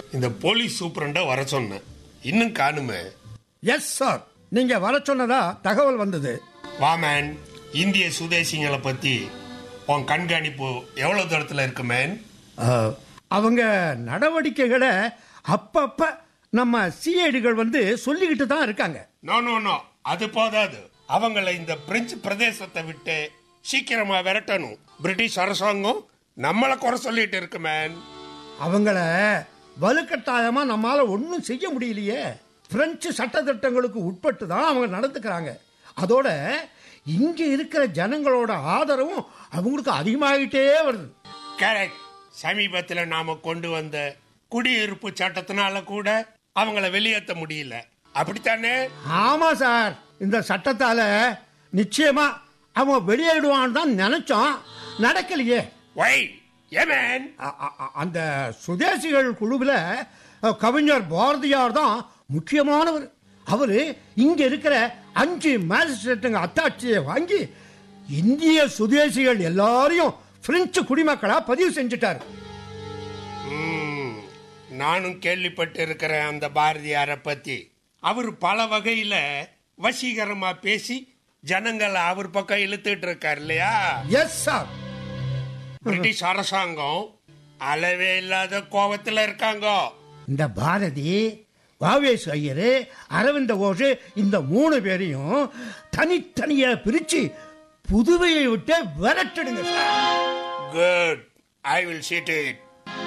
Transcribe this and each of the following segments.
இந்த போலீஸ் சூப்பரண்ட வர சொன்னேன் இன்னும் காணுமே எஸ் சார் நீங்க வர சொன்னதா தகவல் வந்தது வாமேன் இந்திய சுதேசிங்களை பத்தி உன் கண்காணிப்பு எவ்வளவு தூரத்துல இருக்கு மேன் அஹ், அவங்க நடவடிக்கைகளை அப்பப்ப நம்ம சிஐடிகள் வந்து சொல்லிக்கிட்டு தான் இருக்காங்க நோ நோ நோ அது போதாது அவங்கள இந்த பிரெஞ்சு பிரதேசத்தை விட்டு சீக்கிரமா விரட்டணும் பிரிட்டிஷ் அரசாங்கம் நம்மளை குறை சொல்லிட்டு இருக்கு மேன் அவங்கள வலுக்கட்டாயமா நம்மால ஒன்றும் செய்ய முடியலையே பிரெஞ்சு சட்டத்திட்டங்களுக்கு உட்பட்டு தான் அவங்க நடந்துக்கிறாங்க அதோட இங்க இருக்கிற ஜனங்களோட ஆதரவும் அவங்களுக்கு அதிகமாகிட்டே வருது கரெக்ட் சமீபத்துல நாம கொண்டு வந்த குடியிருப்பு சட்டத்தினால கூட அவங்கள வெளியேற்ற முடியல அப்படித்தானே ஆமா சார் இந்த சட்டத்தால நிச்சயமா அவன் வெளியேடுவான்னு தான் நினைச்சோம் நடக்கலையே வை ஏமேன் அ- அ- அ- அந்த சுதேசிகள் குழுவில் கவிஞர் பாரதியார் தான் முக்கியமானவர் அவரு இங்க இருக்கிற அஞ்சு மேஜிஸ்ட்ரேட்டுங்க அத்தாட்சியை வாங்கி இந்திய சுதேசிகள் எல்லாரையும் பிரெஞ்சு குடிமக்களா பதிவு செஞ்சுட்டாரு ம், நானும் கேள்விப்பட்டு இருக்கிறேன் அந்த பாரதியாரை பத்தி அவர் பல வகையில வசீகரமா பேசி ஜனங்களை அவர் பக்கம் இழுத்துட்டு இருக்கார் இல்லையா எஸ் சார் பிரிட்டிஷ் அரசாங்கம் அளவே இல்லாத கோபத்துல இருக்காங்க இந்த பாரதி வாவேஸ் ஐயர் அரவிந்த கோஷ் இந்த மூணு பேரையும் தனித்தனியா பிரிச்சு புதுவையை விட்டு விரட்டிடுங்க sir good I will seat it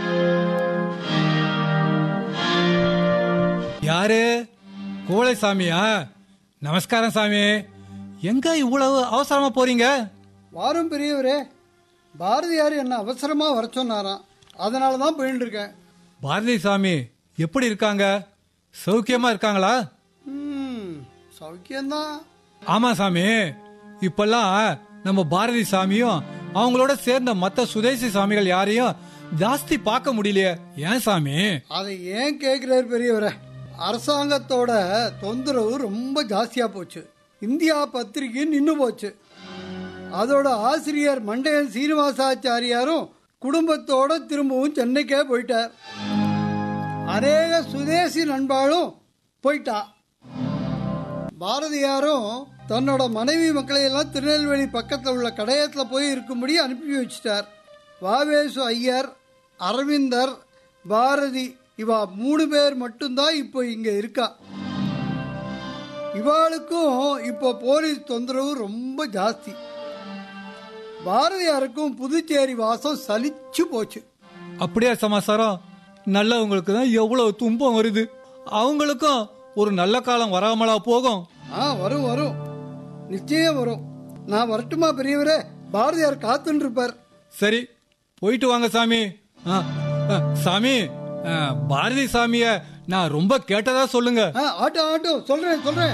யாரு கோழை சாமியா நமஸ்காரம் சாமி எங்க இவ்வளவு அவசரமா போறீங்க வாரும் பெரியவரே பாரதியார் என்ன அவசரமா வர சொன்னாராம் அதனால தான் போயிட்டு இருக்கேன் பாரதி சாமி எப்படி இருக்காங்க சௌக்கியமா இருக்காங்களா ம், சௌக்கியம்தான் ஆமா சாமி இப்பெல்லாம் நம்ம பாரதி சாமியும் அவங்களோட சேர்ந்த மத்த சுதேசி சாமிகள் யாரையும் ஜாஸ்தி பார்க்க முடியலையே ஏன் சாமி அதை ஏன் கேட்கிறார் பெரியவரே அரசாங்கத்தோட தொந்தரவு ரொம்ப ஜாஸ்தியா போச்சு இந்தியா பத்திரிகை நின்னு போச்சு அதோட ஆசிரியர் மண்டையன் சீனிவாசாச்சாரியாரும் குடும்பத்தோட திரும்பவும் சென்னைக்கே போயிட்டார் அநேக சுதேசி நண்பாளும் போயிட்டா பாரதியாரும் தன்னோட மனைவி மக்களை எல்லாம் திருநெல்வேலி பக்கத்தில் உள்ள கடையத்தில் போய் இருக்கும்படி அனுப்பி வச்சிட்டார் வாவேசு ஐயர் அரவிந்தர் பாரதி இவா மூணு பேர் மட்டும்தான் இப்போ இங்க இருக்கா இவாளுக்கும் இப்போ போலீஸ் தொந்தரவு ரொம்ப ஜாஸ்தி பாரதியாருக்கும் புதுச்சேரி வாசம் சலிச்சு போச்சு அப்படியா சமாசாரம் நல்லவங்களுக்கு தான் எவ்வளவு துன்பம் வருது அவங்களுக்கும் ஒரு நல்ல காலம் வராமலா போகும் ஆ வரும் வரும் நிச்சயம் வரும் நான் வரட்டுமா பெரியவரே பாரதியார் காத்துன்னு இருப்பார் சரி போயிட்டு வாங்க சாமி ஆ, ஆ, சாமி ஆ, பாரதி சாமிய நான் ரொம்ப கேட்டதா சொல்லுங்க ஆ, ஆட்டோ ஆட்டோ சொல்றேன் சொல்றேன்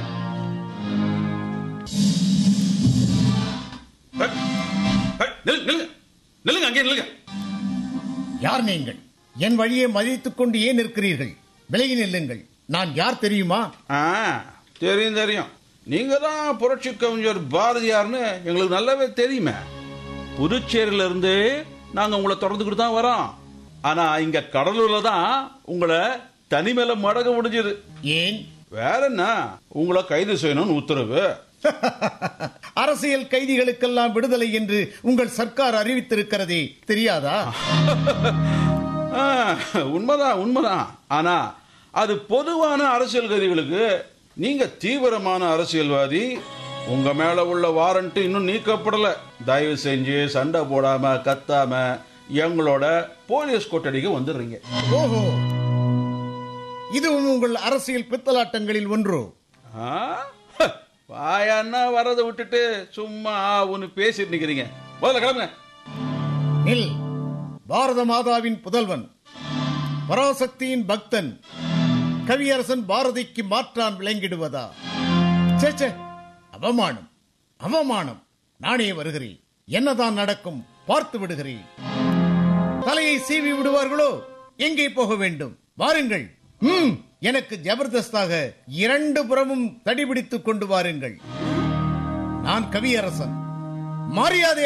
நில்லுங்க நில்லுங்க நில்லுங்க அங்கே நில்லுங்க யார் நீங்கள் என் வழியை மதித்துக் கொண்டு ஏன் நிற்கிறீர்கள் விலகி நில்லுங்கள் நான் யார் தெரியுமா ஆ தெரியும் தெரியும் நீங்க தான் புரட்சி கவிஞர் பாரதியார்னு எங்களுக்கு நல்லாவே தெரியுமே புதுச்சேரியில இருந்து நாங்க உங்களை தொடர்ந்துக்கிட்டு தான் வரோம் ஆனா இங்க கடலூர்ல தான் உங்களை தனிமையில மடக முடிஞ்சது ஏன் வேற என்ன உங்களை கைது செய்யணும்னு உத்தரவு அரசியல் கைதிகளுக்கெல்லாம் விடுதலை என்று உங்கள் சர்க்கார் அறிவித்திருக்கிறதே தெரியாதா ஆ, உண்மைதான் உண்மைதான் ஆனா அது பொதுவான அரசியல் கைதிகளுக்கு நீங்க தீவிரமான அரசியல்வாதி உங்க மேல உள்ள வாரண்ட் இன்னும் நீக்கப்படல தயவு செஞ்சு சண்டை போடாம கத்தாம எங்களோட போலீஸ் கொட்டடிக்கு வந்துடுறீங்க ஓஹோ இதுவும் உங்கள் அரசியல் பித்தலாட்டங்களில் ஒன்று ஆ? ஹ, வாயான்னா வரதை விட்டுட்டு சும்மா ஒன்னு பேசிட்டு நிக்கிறீங்க முதல்ல கிளம்புங்க நில் பாரத மாதாவின் புதல்வன் பராசக்தியின் பக்தன் கவியரசன் பாரதிக்கு மாற்றான் விளங்கிடுவதா ச்சே, ச்சே அவமானம் அவமானம் நானே வருகிறேன் என்னதான் நடக்கும் பார்த்து விடுகிறேன் தலையை சீவி விடுவார்களோ எங்கே போக வேண்டும் வாருங்கள் ம் எனக்கு ஜபர்தஸ்தாக இரண்டு புறமும் தடிபிடித்துக் கொண்டு வாருங்கள் நான் கவியரசன் மரியாதை